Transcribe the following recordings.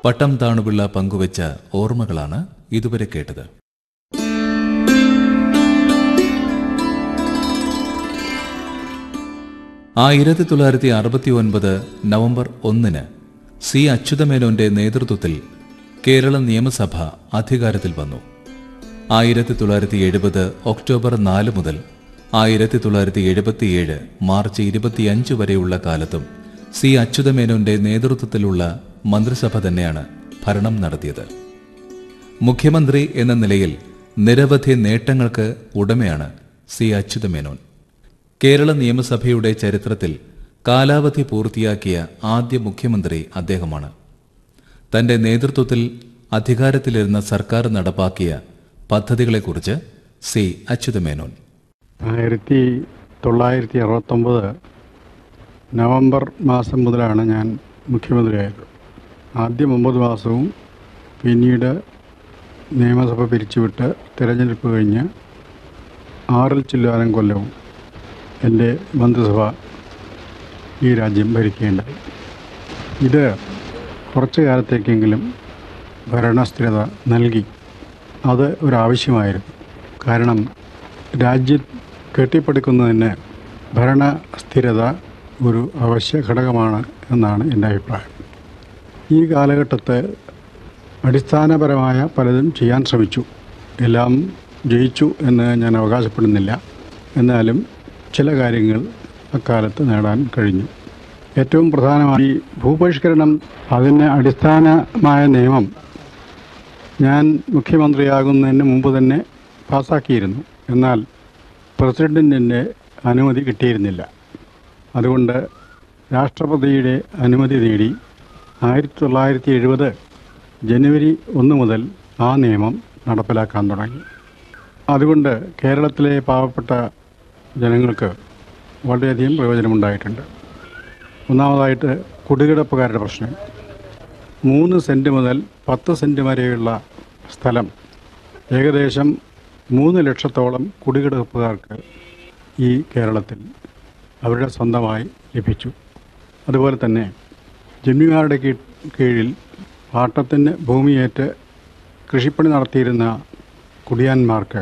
പട്ടം താണുപിള്ള പങ്കുവച്ച ഓർമ്മകളാണ് ഇതുവരെ കേട്ടത് ആയിരത്തി തൊള്ളായിരത്തി അറുപത്തി ഒൻപത് നവംബർ ഒന്നിന് സി അച്യുതമേനോന്റെ നേതൃത്വത്തിൽ കേരള നിയമസഭ അധികാരത്തിൽ വന്നു ആയിരത്തി തൊള്ളായിരത്തി എഴുപത് ഒക്ടോബർ നാല് മുതൽ ആയിരത്തി തൊള്ളായിരത്തി എഴുപത്തിയേഴ് മാർച്ച് ഇരുപത്തിയഞ്ച് വരെയുള്ള കാലത്തും സി അച്യുതമേനോന്റെ നേതൃത്വത്തിലുള്ള മന്ത്രിസഭ തന്നെയാണ് ഭരണം നടത്തിയത് മുഖ്യമന്ത്രി എന്ന നിലയിൽ നിരവധി നേട്ടങ്ങൾക്ക് ഉടമയാണ് സി അച്യുതമേനോൻ കേരള നിയമസഭയുടെ ചരിത്രത്തിൽ കാലാവധി പൂർത്തിയാക്കിയ ആദ്യ മുഖ്യമന്ത്രി അദ്ദേഹമാണ് തന്റെ നേതൃത്വത്തിൽ അധികാരത്തിലിരുന്ന സർക്കാർ നടപ്പാക്കിയ പദ്ധതികളെക്കുറിച്ച് സി അച്യുതമേനോൻ ആയിരത്തി തൊള്ളായിരത്തി അറുപത്തൊമ്പത് നവംബർ മാസം മുതലാണ് ഞാൻ മുഖ്യമന്ത്രിയായത് ആദ്യം ഒമ്പത് മാസവും പിന്നീട് നിയമസഭ പിരിച്ചുവിട്ട് തിരഞ്ഞെടുപ്പ് കഴിഞ്ഞ് ആറിൽ ചില്ലാനം കൊല്ലവും എൻ്റെ മന്ത്രിസഭ ഈ രാജ്യം ഭരിക്കുകയുണ്ടായി ഇത് കുറച്ചു കാലത്തേക്കെങ്കിലും ഭരണസ്ഥിരത നൽകി അത് ഒരാവശ്യമായിരുന്നു കാരണം രാജ്യം കെട്ടിപ്പടുക്കുന്നതിന് ഭരണസ്ഥിരത ഒരു അവശ്യ ഘടകമാണ് എന്നാണ് എൻ്റെ അഭിപ്രായം ഈ കാലഘട്ടത്ത് അടിസ്ഥാനപരമായ പലതും ചെയ്യാൻ ശ്രമിച്ചു എല്ലാം ജയിച്ചു എന്ന് ഞാൻ അവകാശപ്പെടുന്നില്ല എന്നാലും ചില കാര്യങ്ങൾ അക്കാലത്ത് നേടാൻ കഴിഞ്ഞു ഏറ്റവും പ്രധാനമായി ഭൂപരിഷ്കരണം അതിന് അടിസ്ഥാനമായ നിയമം ഞാൻ മുഖ്യമന്ത്രിയാകുന്നതിന് മുമ്പ് തന്നെ പാസ്സാക്കിയിരുന്നു എന്നാൽ പ്രസിഡൻറ്റിൻ്റെ അനുമതി കിട്ടിയിരുന്നില്ല അതുകൊണ്ട് രാഷ്ട്രപതിയുടെ അനുമതി നേടി ആയിരത്തി തൊള്ളായിരത്തി എഴുപത് ജനുവരി ഒന്ന് മുതൽ ആ നിയമം നടപ്പിലാക്കാൻ തുടങ്ങി അതുകൊണ്ട് കേരളത്തിലെ പാവപ്പെട്ട ജനങ്ങൾക്ക് വളരെയധികം പ്രയോജനമുണ്ടായിട്ടുണ്ട് ഒന്നാമതായിട്ട് കുടികിടപ്പുകാരുടെ പ്രശ്നം മൂന്ന് സെൻറ്റ് മുതൽ പത്ത് സെൻറ്റ് വരെയുള്ള സ്ഥലം ഏകദേശം മൂന്ന് ലക്ഷത്തോളം കുടികിടപ്പുകാർക്ക് ഈ കേരളത്തിൽ അവരുടെ സ്വന്തമായി ലഭിച്ചു അതുപോലെ തന്നെ ജന്മിമാരുടെ കീ- കീഴിൽ പാട്ടത്തിന് ഭൂമിയേറ്റ് കൃഷിപ്പണി നടത്തിയിരുന്ന കുടിയാന്മാർക്ക്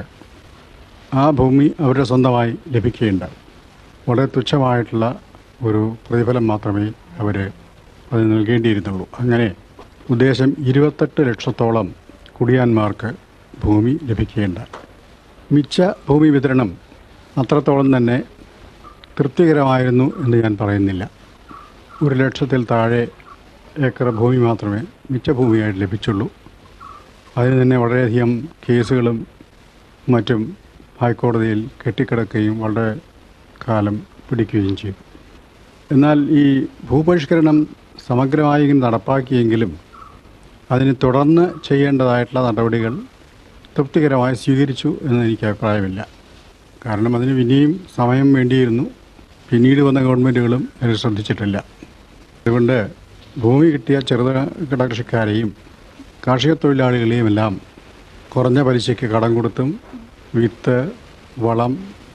ആ ഭൂമി അവരുടെ സ്വന്തമായി ലഭിക്കുകയുണ്ടായി വളരെ തുച്ഛമായിട്ടുള്ള ഒരു പ്രതിഫലം മാത്രമേ അവർ അത് നൽകേണ്ടിയിരുന്നുള്ളൂ അങ്ങനെ ഉദ്ദേശം ഇരുപത്തെട്ട് ലക്ഷത്തോളം കുടിയാന്മാർക്ക് ഭൂമി ലഭിക്കുകയുണ്ടായി മിച്ച ഭൂമി വിതരണം അത്രത്തോളം തന്നെ തൃപ്തികരമായിരുന്നു എന്ന് ഞാൻ പറയുന്നില്ല ഒരു ലക്ഷത്തിൽ താഴെ ഏക്കർ ഭൂമി മാത്രമേ മിച്ച ഭൂമിയായിട്ട് ലഭിച്ചുള്ളൂ അതിന് തന്നെ വളരെയധികം കേസുകളും മറ്റും ഹൈക്കോടതിയിൽ കെട്ടിക്കിടക്കുകയും വളരെ കാലം പിടിക്കുകയും ചെയ്തു എന്നാൽ ഈ ഭൂപരിഷ്കരണം സമഗ്രമായി ഇങ്ങനെ നടപ്പാക്കിയെങ്കിലും അതിന് തുടർന്ന് ചെയ്യേണ്ടതായിട്ടുള്ള നടപടികൾ തൃപ്തികരമായി സ്വീകരിച്ചു എന്ന് എനിക്ക് അഭിപ്രായമില്ല കാരണം അതിന് പിന്നെയും സമയം വേണ്ടിയിരുന്നു പിന്നീട് വന്ന ഗവൺമെൻറ്റുകളും അത് ശ്രദ്ധിച്ചിട്ടില്ല അതുകൊണ്ട് ഭൂമി കിട്ടിയ ചെറുകിട കൃഷിക്കാരെയും കാർഷിക തൊഴിലാളികളെയും എല്ലാം കുറഞ്ഞ പലിശയ്ക്ക് കടം കൊടുത്തും വിത്ത് വളം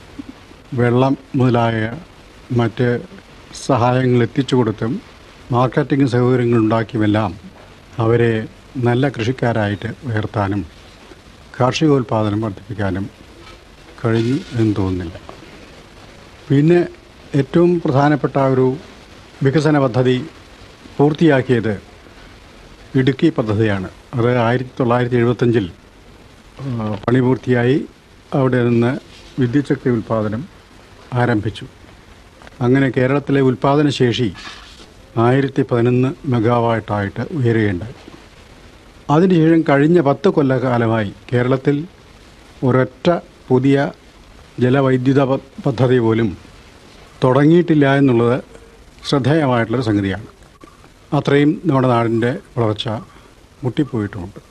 വെള്ളം മുതലായ മറ്റ് സഹായങ്ങൾ എത്തിച്ചു കൊടുത്തും മാർക്കറ്റിംഗ് സൗകര്യങ്ങൾ ഉണ്ടാക്കിയുമെല്ലാം അവരെ നല്ല കൃഷിക്കാരായിട്ട് ഉയർത്താനും കാർഷികോൽപാദനം വർദ്ധിപ്പിക്കാനും കഴിഞ്ഞു എന്ന് തോന്നുന്നില്ല പിന്നെ ഏറ്റവും പ്രധാനപ്പെട്ട ഒരു വികസന പദ്ധതി പൂർത്തിയാക്കിയത് ഇടുക്കി പദ്ധതിയാണ് അത് ആയിരത്തി തൊള്ളായിരത്തി എഴുപത്തഞ്ചിൽ പണി പൂർത്തിയായി അവിടെ നിന്ന് വിദ്യുച്ഛക്തി ഉൽപ്പാദനം ആരംഭിച്ചു അങ്ങനെ കേരളത്തിലെ ഉൽപ്പാദന ശേഷി ആയിരത്തി പതിനൊന്ന് മെഗാവാട്ടായിട്ട് ഉയരുകയുണ്ടായി അതിനുശേഷം കഴിഞ്ഞ പത്ത് കൊല്ലകാലമായി കേരളത്തിൽ ഒരൊറ്റ പുതിയ ജലവൈദ്യുത പ- പദ്ധതി പോലും തുടങ്ങിയിട്ടില്ല എന്നുള്ളത് ശ്രദ്ധേയമായിട്ടുള്ളൊരു സംഗതിയാണ് അത്രയും നമ്മുടെ നാടിൻ്റെ വളർച്ച മുട്ടിപ്പോയിട്ടുമുണ്ട്